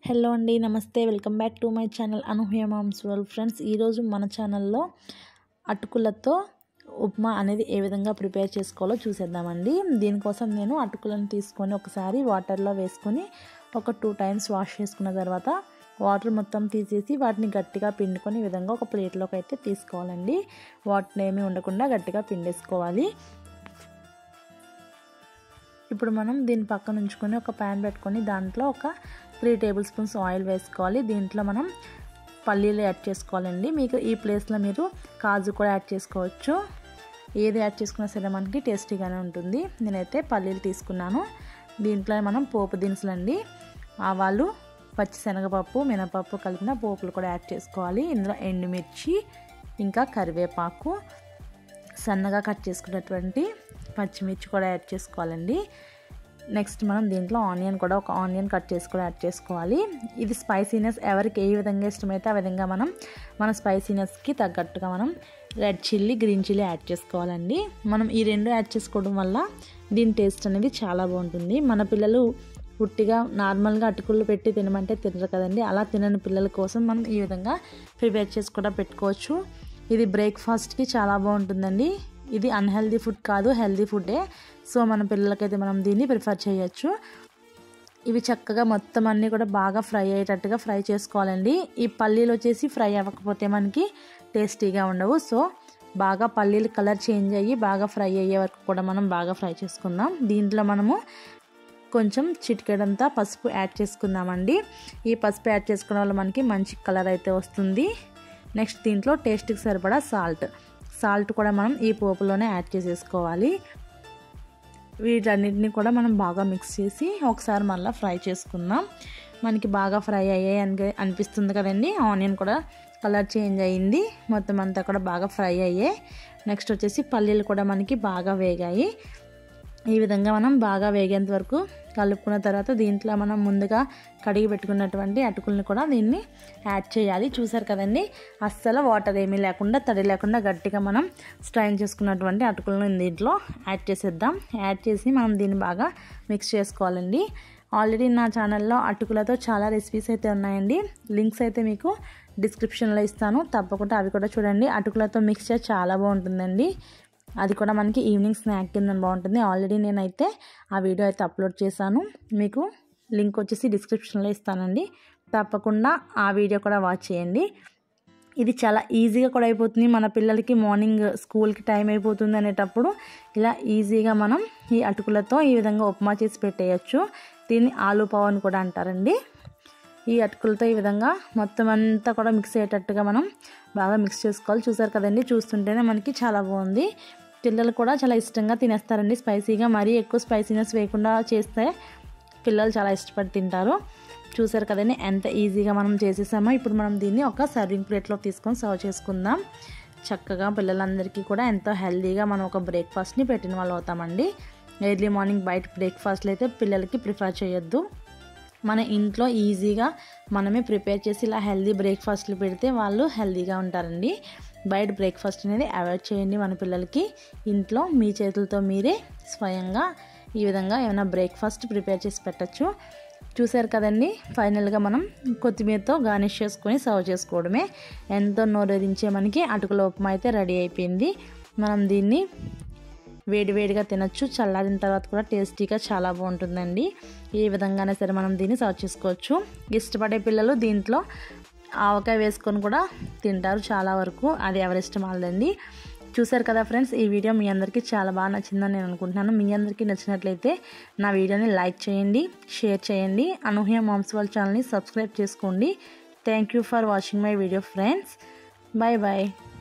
hello అండి namaste welcome back to my channel Anuhya mom's world friends ఈరోజు మన ఛానల్లో అటుకులతో ఉప్మా అనేది ఏ విధంగా ప్రిపేర్ చేసుకోవాలో చూసేద్దామండి దీనికోసం నేను అటుకులను తీసుకొని ఒకసారి వాటర్లో వేసుకొని ఒక టూ టైమ్స్ వాష్ చేసుకున్న తర్వాత వాటర్ మొత్తం తీసేసి వాటిని గట్టిగా పిండుకొని ఈ విధంగా ఒక ప్లేట్లోకి అయితే తీసుకోవాలండి వాటర్ ఏమీ ఉండకుండా గట్టిగా పిండేసుకోవాలి ఇప్పుడు మనం దీని పక్కన ఉంచుకొని ఒక ప్యాన్ పెట్టుకొని దాంట్లో ఒక త్రీ టేబుల్ స్పూన్స్ ఆయిల్ వేసుకోవాలి దీంట్లో మనం పల్లీలు యాడ్ చేసుకోవాలండి మీకు ఈ ప్లేస్లో మీరు కాజు కూడా యాడ్ చేసుకోవచ్చు ఏది యాడ్ చేసుకున్నా సరే మనకి టేస్టీగానే ఉంటుంది నేనైతే పల్లీలు తీసుకున్నాను దీంట్లో మనం పోపు దినుసులండి ఆవాలు పచ్చిశనగపప్పు మినపప్పు కలిపిన పోపులు కూడా యాడ్ చేసుకోవాలి ఇందులో ఎండుమిర్చి ఇంకా కరివేపాకు సన్నగా కట్ చేసుకున్నటువంటి పచ్చిమిర్చి కూడా యాడ్ చేసుకోవాలండి నెక్స్ట్ మనం దీంట్లో ఆనియన్ కూడా ఒక ఆనియన్ కట్ చేసి కూడా యాడ్ చేసుకోవాలి ఇది స్పైసీనెస్ ఎవరికి ఏ విధంగా ఇష్టమైతే ఆ విధంగా మనం మన స్పైసీనెస్కి తగ్గట్టుగా మనం red chilli green chilli add చేసుకోవాలండి మనం ఈ రెండు యాడ్ చేసుకోవడం వల్ల దీని టేస్ట్ అనేది చాలా బాగుంటుంది మన పిల్లలు పుట్టిగా నార్మల్గా అటుకులు పెట్టి తినమంటే తినరు కదండి అలా తినని పిల్లల కోసం మనం ఈ విధంగా ప్రిపేర్ చేసి కూడా పెట్టుకోవచ్చు ఇది బ్రేక్ఫాస్ట్కి చాలా బాగుంటుందండి ఇది అన్హెల్దీ ఫుడ్ కాదు హెల్దీ ఫుడ్డే సో మన పిల్లలకైతే మనం దీన్ని ప్రిఫర్ చేయొచ్చు ఇవి చక్కగా మొత్తం అన్నీ కూడా బాగా ఫ్రై అయ్యేటట్టుగా ఫ్రై చేసుకోవాలండి ఈ పల్లీలు వచ్చేసి ఫ్రై అవ్వకపోతే మనకి టేస్టీగా ఉండవు సో బాగా పల్లీలు కలర్ చేంజ్ అయ్యి బాగా ఫ్రై అయ్యే వరకు కూడా మనం బాగా ఫ్రై చేసుకుందాం దీంట్లో మనము కొంచెం చిటికెడంతా పసుపు యాడ్ చేసుకుందామండి ఈ పసుపు యాడ్ చేసుకోవడం వల్ల మనకి మంచి కలర్ అయితే వస్తుంది నెక్స్ట్ దీంట్లో టేస్ట్కి సరిపడా సాల్ట్ సాల్ట్ కూడా మనం ఈ పోపులోనే యాడ్ చేసేసుకోవాలి వీటన్నిటిని కూడా మనం బాగా మిక్స్ చేసి ఒకసారి మళ్ళీ ఫ్రై చేసుకుందాం మనకి బాగా ఫ్రై అయ్యాయి అని అనిపిస్తుంది కదండి ఆనియన్ కూడా కలర్ చేంజ్ అయ్యింది మొత్తం అంతా కూడా బాగా ఫ్రై అయ్యాయి నెక్స్ట్ వచ్చేసి పల్లీలు కూడా మనకి బాగా వేగాయి ఈ విధంగా మనం బాగా వేగేంత వరకు కలుపుకున్న తర్వాత దీంట్లో మనం ముందుగా కడిగి పెట్టుకున్నటువంటి అటుకుల్ని కూడా దీన్ని యాడ్ చేయాలి చూసారు కదండి అస్సలు వాటర్ ఏమీ లేకుండా తడి లేకుండా గట్టిగా మనం స్ట్రైన్ చేసుకున్నటువంటి అటుకులను దీంట్లో యాడ్ చేసేద్దాం యాడ్ చేసి మనం దీన్ని బాగా మిక్స్ చేసుకోవాలండి ఆల్రెడీ నా ఛానల్లో అటుకులతో చాలా రెసిపీస్ అయితే ఉన్నాయండి లింక్స్ అయితే మీకు డిస్క్రిప్షన్లో ఇస్తాను తప్పకుండా అవి కూడా చూడండి అటుకులతో మిక్స్చర్ చాలా బాగుంటుందండి అది కూడా మనకి ఈవినింగ్ స్నాక్ కింద బాగుంటుంది ఆల్రెడీ నేనైతే ఆ వీడియో అయితే అప్లోడ్ చేశాను మీకు లింక్ వచ్చేసి డిస్క్రిప్షన్లో ఇస్తానండి తప్పకుండా ఆ వీడియో కూడా వాచ్ చేయండి ఇది చాలా ఈజీగా కూడా అయిపోతుంది మన పిల్లలకి మార్నింగ్ స్కూల్కి టైం అయిపోతుంది అనేటప్పుడు ఇలా ఈజీగా మనం ఈ అటుకులతో ఈ విధంగా ఉప్మా చేసి పెట్టేయచ్చు దీన్ని ఆలు పావు అని కూడా అంటారండి ఈ అటుకులతో ఈ విధంగా మొత్తం అంతా కూడా మిక్స్ అయ్యేటట్టుగా మనం బాగా మిక్స్ చేసుకోవాలి చూసారు కదండి చూస్తుంటేనే మనకి చాలా బాగుంది పిల్లలు కూడా చాలా ఇష్టంగా తినేస్తారండి స్పైసీగా మరీ ఎక్కువ స్పైసీనెస్ వేయకుండా చేస్తే పిల్లలు చాలా ఇష్టపడి తింటారు చూసారు కదండి ఎంత ఈజీగా మనం చేసేసామో ఇప్పుడు మనం దీన్ని ఒక సర్వింగ్ ప్లేట్లో తీసుకొని సర్వ్ చేసుకుందాం చక్కగా పిల్లలందరికీ కూడా ఎంతో హెల్తీగా మనం ఒక బ్రేక్ఫాస్ట్ని పెట్టిన వాళ్ళు అవుతామండి ఎర్లీ మార్నింగ్ బయట బ్రేక్ఫాస్ట్లు అయితే పిల్లలకి ప్రిఫర్ చేయొద్దు మన ఇంట్లో ఈజీగా మనమే ప్రిపేర్ చేసి ఇలా హెల్దీ బ్రేక్ఫాస్ట్లు పెడితే వాళ్ళు హెల్దీగా ఉంటారండి బయట బ్రేక్ఫాస్ట్ అనేది అవాయిడ్ చేయండి మన పిల్లలకి ఇంట్లో మీ చేతులతో మీరే స్వయంగా ఈ విధంగా ఏమైనా బ్రేక్ఫాస్ట్ ప్రిపేర్ చేసి పెట్టచ్చు చూసారు కదండి ఫైనల్గా మనం కొత్తిమీరతో గార్నిష్ చేసుకొని సర్వ్ చేసుకోవడమే ఎంతో నోరెరించే మనకి అటుకుల ఉప్మా అయితే రెడీ అయిపోయింది మనం దీన్ని వేడివేడిగా తినచ్చు చల్లారిన తర్వాత కూడా టేస్టీగా చాలా బాగుంటుందండి ఏ విధంగానే సరే మనం దీన్ని సర్వ్ చేసుకోవచ్చు ఇష్టపడే పిల్లలు దీంట్లో ఆవకాయ వేసుకొని కూడా తింటారు చాలా వరకు అది ఎవరి ఇష్టం వాళ్ళదండి చూసారు కదా ఫ్రెండ్స్ ఈ వీడియో మీ అందరికీ చాలా బాగా నచ్చిందని నేను అనుకుంటున్నాను మీ అందరికీ నచ్చినట్లయితే నా వీడియోని లైక్ చేయండి షేర్ చేయండి అనూహ్య మామ్స్ వాళ్ళ ఛానల్ని సబ్స్క్రైబ్ చేసుకోండి thank you for watching my video friends bye bye